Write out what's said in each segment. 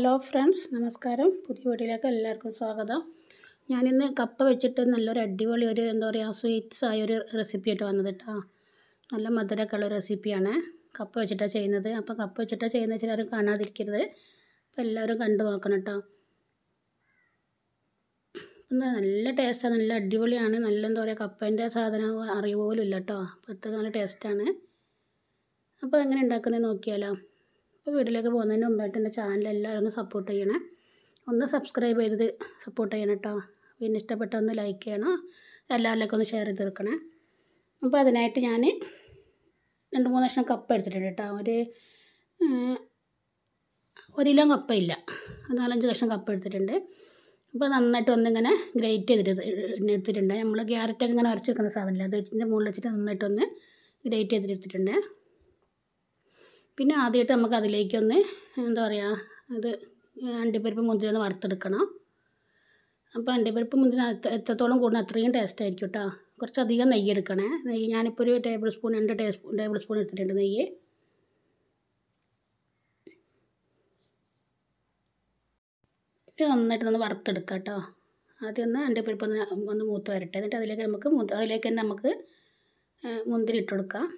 hello friends നമസ്കാരം പുതിയ വീഡിയോയിലേക്ക് എല്ലാവർക്കും സ്വാഗതം ഞാനിന്ന് കപ്പ വെച്ചിട്ട് നല്ലൊരു അടിപൊളി ഒരു എന്താ പറയുക സ്വീറ്റ്സ് ആയ ഒരു റെസിപ്പി ആയിട്ട് വന്നത് കേട്ടോ നല്ല മധുരമൊക്കെ ഉള്ള റെസിപ്പിയാണ് കപ്പ വെച്ചിട്ടാണ് ചെയ്യുന്നത് അപ്പോൾ കപ്പ വെച്ചിട്ടാണ് ചെയ്യുന്നത് വെച്ചാൽ ആരും കാണാതിരിക്കരുത് അപ്പോൾ എല്ലാവരും കണ്ടു നോക്കണം കേട്ടോ എന്താ നല്ല ടേസ്റ്റാണ് നല്ല അടിപൊളിയാണ് നല്ല എന്താ പറയുക കപ്പേൻ്റെ സാധനം അറിയ പോലും ഇല്ല കേട്ടോ അപ്പോൾ അത്ര നല്ല ടേസ്റ്റാണ് അപ്പോൾ എങ്ങനെ ഉണ്ടാക്കുന്നത് നോക്കിയാലോ അപ്പോൾ വീട്ടിലേക്ക് പോകുന്നതിന് മുമ്പായിട്ട് എൻ്റെ ചാനൽ എല്ലാവരും ഒന്ന് സപ്പോർട്ട് ചെയ്യണേ ഒന്ന് സബ്സ്ക്രൈബ് ചെയ്തത് സപ്പോർട്ട് ചെയ്യണം കേട്ടോ പിന്നെ ഇഷ്ടപ്പെട്ട ഒന്ന് ലൈക്ക് ചെയ്യണം എല്ലാവരിലേക്കും ഒന്ന് ഷെയർ ചെയ്ത് തീർക്കണേ അപ്പോൾ അതിനായിട്ട് ഞാൻ രണ്ട് മൂന്ന് കഷ്ണം കപ്പ എടുത്തിട്ടുണ്ട് കേട്ടോ ഒരു ഒരു കിലോ കപ്പ ഇല്ല നാലഞ്ച് കഷ്ണം കപ്പ എടുത്തിട്ടുണ്ട് അപ്പോൾ നന്നായിട്ട് ഒന്നിങ്ങനെ ഗ്രേറ്റ് ചെയ്തിട്ട് എടുത്തിട്ടുണ്ട് നമ്മൾ ക്യാരറ്റൊക്കെ ഇങ്ങനെ അരച്ചെടുക്കുന്ന സാധനമില്ല അത് ഇതിൻ്റെ മുകളിൽ വെച്ചിട്ട് നന്നായിട്ടൊന്ന് ഗ്രേറ്റ് ചെയ്തിട്ട് എടുത്തിട്ടുണ്ട് പിന്നെ ആദ്യമായിട്ട് നമുക്ക് അതിലേക്കൊന്ന് എന്താ പറയുക അത് അണ്ടിപ്പരിപ്പ് മുന്തിരി ഒന്ന് വറുത്തെടുക്കണം അപ്പോൾ അണ്ടിപ്പരിപ്പ് മുന്തിരി എത്രത്തോളം കൂടുന്ന അത്രയും ടേസ്റ്റ് ആയിരിക്കും കേട്ടോ കുറച്ചധികം നെയ്യ് എടുക്കണേ നെയ്യ് ഞാനിപ്പോൾ ഒരു ടേബിൾ സ്പൂൺ രണ്ട് ടേബിൾ സ്പൂൺ എടുത്തിട്ടുണ്ട് നെയ്യ് ഇത് നന്നായിട്ട് ഒന്ന് വറുത്തെടുക്കാം കേട്ടോ ആദ്യം ഒന്ന് അണ്ടിപ്പരിപ്പ് ഒന്ന് ഒന്ന് മൂത്ത് വരട്ടെ എന്നിട്ട് അതിലേക്ക് നമുക്ക് അതിലേക്ക് തന്നെ നമുക്ക് മുന്തിരി ഇട്ട് കൊടുക്കാം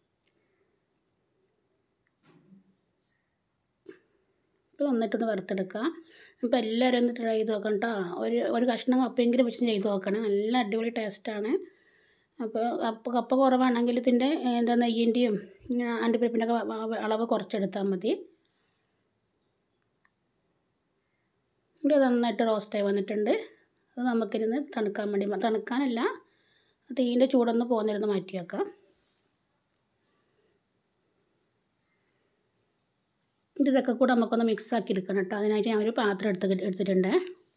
ഇപ്പോൾ നന്നായിട്ടൊന്ന് വറുത്തെടുക്കുക അപ്പോൾ എല്ലാവരും ഒന്ന് ട്രൈ ചെയ്ത് നോക്കണം കേട്ടോ ഒരു ഒരു കഷ്ണം കപ്പയെങ്കിലും വെച്ച് ചെയ്ത് നോക്കണം നല്ല അടിപൊളി ടേസ്റ്റാണ് അപ്പോൾ കപ്പ കപ്പ കുറവാണെങ്കിൽ ഇതിൻ്റെ എന്താ നെയ്യിൻ്റെയും അണ്ടിപ്പരിപ്പിൻ്റെ ഒക്കെ അളവ് കുറച്ചെടുത്താൽ മതി ഇത് നന്നായിട്ട് റോസ്റ്റായി വന്നിട്ടുണ്ട് അത് നമുക്കിരുന്ന് തണുക്കാൻ വേണ്ടി തണുക്കാനല്ല തീൻ്റെ ചൂടൊന്ന് പോകുന്നിരുന്ന് മാറ്റി വെക്കാം ഇതൊക്കെ കൂടെ നമുക്കൊന്ന് മിക്സ് ആക്കി എടുക്കണം കേട്ടോ അതിനായിട്ട് ഞാൻ ഒരു പാത്രം എടുത്ത് എടുത്തിട്ടുണ്ട്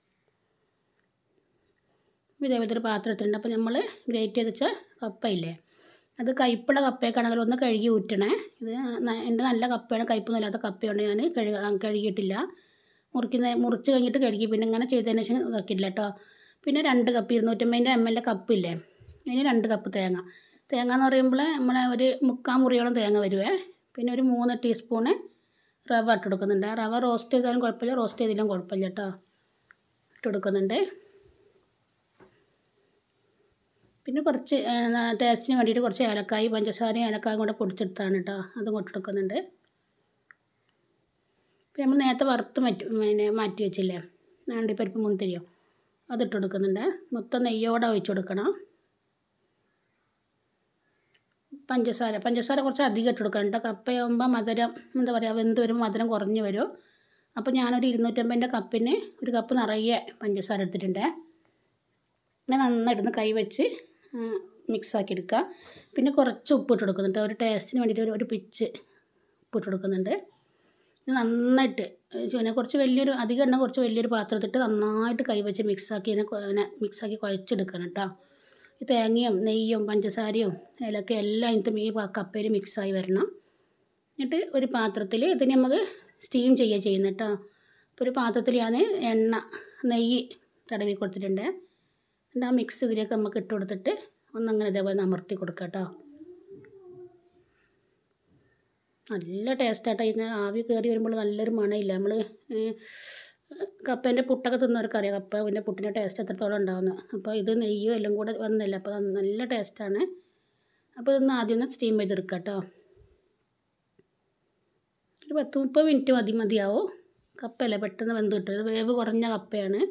ഇതേപോലത്തെ ഒരു പാത്രം എടുത്തിട്ടുണ്ട് അപ്പോൾ നമ്മൾ ഗ്രേറ്റ് ചെയ്ത് വെച്ച കപ്പയില്ലേ അത് കയ്പുള്ള കപ്പയൊക്കെയാണെങ്കിൽ ഒന്ന് കഴുകി ഊറ്റണേ ഇത് എൻ്റെ നല്ല കപ്പയാണ് കയ്പൊന്നും ഇല്ലാത്ത കപ്പയാണ് ഞാൻ കഴുക കഴുകിയിട്ടില്ല മുറിക്കുന്ന മുറിച്ച് കഴിഞ്ഞിട്ട് കഴുകി പിന്നെ ഇങ്ങനെ ചെയ്തതിന് ശേഷം ഇതാക്കിയില്ല കേട്ടോ പിന്നെ രണ്ട് കപ്പ് ഇരുന്നൂറ്റമ്പതിൻ്റെ എം എൽ കപ്പില്ലേ അതിന് രണ്ട് കപ്പ് തേങ്ങ തേങ്ങ എന്ന് പറയുമ്പോൾ നമ്മളെ ഒരു മുക്കാൽ മുറിയോളം തേങ്ങ വരുവേ പിന്നെ ഒരു മൂന്ന് ടീസ്പൂണ് റവ ഇട്ട് കൊടുക്കുന്നുണ്ട് റവ റോസ്റ്റ് ചെയ്താലും കുഴപ്പമില്ല റോസ്റ്റ് ചെയ്തില്ലും കുഴപ്പമില്ല കേട്ടോ ഇട്ട് കൊടുക്കുന്നുണ്ട് പിന്നെ കുറച്ച് ടേസ്റ്റിന് വേണ്ടിയിട്ട് കുറച്ച് ഏലക്കായി പഞ്ചസാരയും ഏലക്കായും കൂടെ പൊടിച്ചെടുത്താണ് കേട്ടോ അതും കൊട്ടെടുക്കുന്നുണ്ട് പിന്നെ നമ്മൾ നേരത്തെ വറുത്ത് മാറ്റി പിന്നെ മാറ്റി വെച്ചില്ലേ അണ്ടിപ്പരിപ്പ് മുന്തിരിയോ അതിട്ട് കൊടുക്കുന്നുണ്ട് മൊത്തം നെയ്യോടെ ഒഴിച്ച് കൊടുക്കണം പഞ്ചസാര പഞ്ചസാര കുറച്ച് അധികം ഇട്ട് കൊടുക്കണം കേട്ടോ കപ്പയാകുമ്പോൾ മധുരം എന്താ പറയുക വെന്ത് വരുമ്പോൾ മധുരം കുറഞ്ഞ് വരും അപ്പോൾ ഞാനൊരു ഇരുന്നൂറ്റമ്പതിൻ്റെ കപ്പിന് ഒരു കപ്പ് നിറയെ പഞ്ചസാര എടുത്തിട്ടുണ്ട് പിന്നെ നന്നായിട്ടൊന്ന് കൈ വെച്ച് മിക്സാക്കി എടുക്കുക പിന്നെ കുറച്ച് ഉപ്പ് ഇട്ട് കൊടുക്കുന്നുണ്ട് ഒരു ടേസ്റ്റിന് വേണ്ടിയിട്ട് ഒരു പിച്ച് ഉപ്പിട്ട് കൊടുക്കുന്നുണ്ട് നന്നായിട്ട് പിന്നെ കുറച്ച് വലിയൊരു അധികം എണ്ണ കുറച്ച് വലിയൊരു പാത്രത്തിട്ട് നന്നായിട്ട് കൈ വെച്ച് മിക്സാക്കി ഇതിനെ മിക്സാക്കി കുഴച്ചെടുക്കണം കേട്ടോ ഈ തേങ്ങയും നെയ്യും പഞ്ചസാരയും ഏലക്ക എല്ലാം ഇതിൻ്റെ ഈ കപ്പയിൽ മിക്സായി വരണം എന്നിട്ട് ഒരു പാത്രത്തിൽ ഇതിന് നമുക്ക് സ്റ്റീം ചെയ്യുക ചെയ്യുന്നത് കേട്ടോ അപ്പോൾ ഒരു പാത്രത്തിൽ ഞാൻ എണ്ണ നെയ്യ് തടവി കൊടുത്തിട്ടുണ്ട് എന്നിട്ട് ആ മിക്സ് ഇതിലേക്ക് നമുക്ക് ഇട്ട് കൊടുത്തിട്ട് ഒന്നങ്ങനെ ഇതേപോലെ അമർത്തി കൊടുക്കുക കേട്ടോ നല്ല ടേസ്റ്റാട്ടോ ഇതിന് ആവി കയറി വരുമ്പോൾ നല്ലൊരു മണമില്ല നമ്മൾ കപ്പേൻ്റെ പുട്ടൊക്കെ തിന്നവർക്കറിയാം കപ്പ പിന്നെ പുട്ടിൻ്റെ ടേസ്റ്റ് എത്രത്തോളം ഉണ്ടാവുന്നത് അപ്പോൾ ഇത് നെയ്യോ എല്ലാം കൂടെ വന്നില്ല അപ്പോൾ നല്ല ടേസ്റ്റാണ് അപ്പോൾ ഇതൊന്ന് ആദ്യം ഒന്ന് സ്റ്റീം ചെയ്തെടുക്കുക കേട്ടോ ഒരു പത്ത് മുപ്പത് മിനിറ്റ് മതി മതിയാവും കപ്പയല്ലേ പെട്ടെന്ന് വെന്ത് കിട്ടും ഇത് വേവ് കുറഞ്ഞ കപ്പയാണ്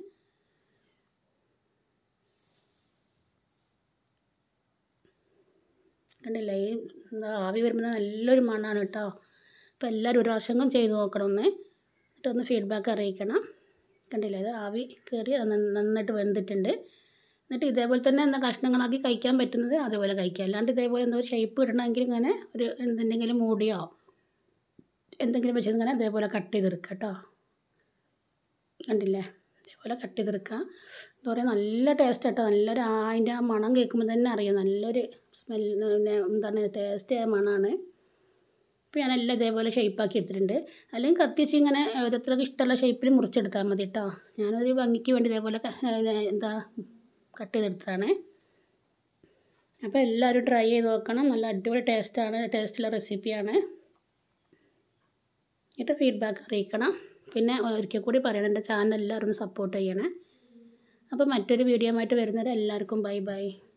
കണ്ടില്ലേ ഈ ആവി വരുമ്പോൾ നല്ലൊരു മണമാണ് കേട്ടോ അപ്പോൾ എല്ലാവരും ഒരു പ്രാവശ്യം ചെയ്ത് നോക്കണം ഒന്ന് എന്നിട്ടൊന്ന് ഫീഡ്ബാക്ക് അറിയിക്കണം കണ്ടില്ലേ ഇത് ആവി കയറി നന്നായിട്ട് വെന്തിട്ടുണ്ട് എന്നിട്ട് ഇതേപോലെ തന്നെ എന്താ കഷ്ണങ്ങളാക്കി കഴിക്കാൻ പറ്റുന്നത് അതേപോലെ കഴിക്കുക അല്ലാണ്ട് ഇതേപോലെ എന്തോ ഒരു ഷേപ്പ് ഇടണമെങ്കിൽ ഇങ്ങനെ ഒരു എന്തെങ്കിലും മൂടിയോ എന്തെങ്കിലും വെച്ച് ഇങ്ങനെ അതേപോലെ കട്ട് ചെയ്തെടുക്കുക കേട്ടോ കണ്ടില്ലേ ഇതേപോലെ കട്ട് ചെയ്തെടുക്കുക എന്താ പറയുക നല്ല ടേസ്റ്റ് കേട്ടോ നല്ലൊരു അതിൻ്റെ ആ മണം കേൾക്കുമ്പോൾ തന്നെ അറിയാം നല്ലൊരു സ്മെൽ പിന്നെ എന്താണ് ടേസ്റ്റ് ആയ മണമാണ് ഇപ്പോൾ ഞാനെല്ലാം ഇതേപോലെ ഷേപ്പാക്കി എടുത്തിട്ടുണ്ട് അല്ലെങ്കിൽ കത്തി വെച്ച് ഇങ്ങനെ ഓരോരുത്തർക്ക് ഇഷ്ടമുള്ള ഷേപ്പിൽ മുറിച്ചെടുത്താൽ മതി കേട്ടോ ഞാനൊരു ഭംഗിക്ക് വേണ്ടി ഇതേപോലെ എന്താ കട്ട് ചെയ്തെടുത്തതാണ് അപ്പോൾ എല്ലാവരും ട്രൈ ചെയ്ത് നോക്കണം നല്ല അടിപൊളി ടേസ്റ്റാണ് ടേസ്റ്റുള്ള റെസിപ്പിയാണ് എന്നിട്ട് ഫീഡ്ബാക്ക് അറിയിക്കണം പിന്നെ ഒരിക്കൽ കൂടി പറയണം എൻ്റെ ചാനൽ എല്ലാവരും ഒന്ന് സപ്പോർട്ട് ചെയ്യണേ അപ്പോൾ മറ്റൊരു വീഡിയോ ആയിട്ട് വരുന്നത് എല്ലാവർക്കും ബൈ ബൈ